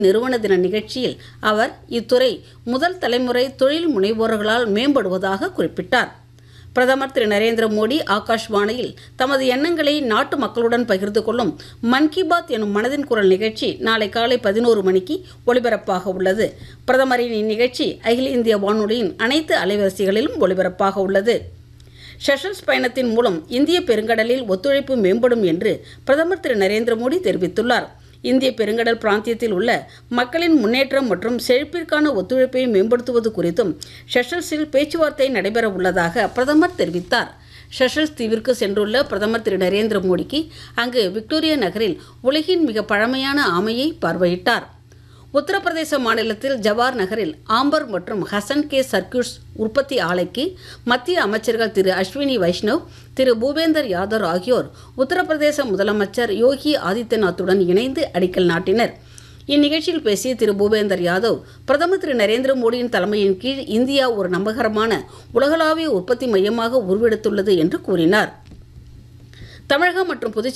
நிறுவன தின நிகழ்ச்சியில் அவர் இத்துறை முதல் தலைமுறை தொழில் முனைவோர்களால் மேம்படுவதாக குறிப்பிட்டார் பிரதமர் திரு நரேந்திர மோடி ஆகாஷ்வாணியில் தமது எண்ணங்களை நாட்டு மக்களுடன் பகிர்ந்து கொள்ளும் மன் கி பாத் எனும் மனதின் குரல் நிகழ்ச்சி நாளை காலை பதினோரு மணிக்கு ஒலிபரப்பாக உள்ளது பிரதமரின் இந்நிகழ்ச்சி அகில இந்திய வானொலியின் அனைத்து அலைவரிசைகளிலும் ஒலிபரப்பாக உள்ளது ஷெஷல்ஸ் பயணத்தின் மூலம் இந்திய பெருங்கடலில் ஒத்துழைப்பு மேம்படும் என்று பிரதமர் திரு நரேந்திர மோடி தெரிவித்துள்ளார் இந்திய பெருங்கடல் பிராந்தியத்தில் உள்ள மக்களின் முன்னேற்றம் மற்றும் செழிப்பிற்கான ஒத்துழைப்பை மேம்படுத்துவது குறித்தும் ஷெஷல்ஸில் பேச்சுவார்த்தை நடைபெற உள்ளதாக பிரதமர் தெரிவித்தார் ஷெஷல்ஸ் தீவிற்கு சென்றுள்ள பிரதமர் திரு நரேந்திர மோடிக்கு அங்கு விக்டோரியா நகரில் உலகின் மிக பழமையான ஆமையை பார்வையிட்டார் உத்தரப்பிரதேச மாநிலத்தில் ஜவார் நகரில் ஆம்பர் மற்றும் ஹசன் கே சர்க்கியூட்ஸ் உற்பத்தி ஆலைக்கு மத்திய அமைச்சர்கள் திரு அஸ்வினி வைஷ்ணவ் திரு பூபேந்தர் யாதவ் ஆகியோர் உத்தரப்பிரதேச முதலமைச்சர் யோகி ஆதித்யநாத்துடன் இணைந்து அடிக்கல் நாட்டினர் இந்நிகழ்ச்சியில் பேசிய திரு பூபேந்தர் யாதவ் பிரதமர் திரு நரேந்திர மோடியின் தலைமையின் கீழ் இந்தியா ஒரு நம்பகரமான உலகளாவிய உற்பத்தி மையமாக உருவெடுத்துள்ளது என்று கூறினார் தமிழகம் மற்றும் புதுச்சேரி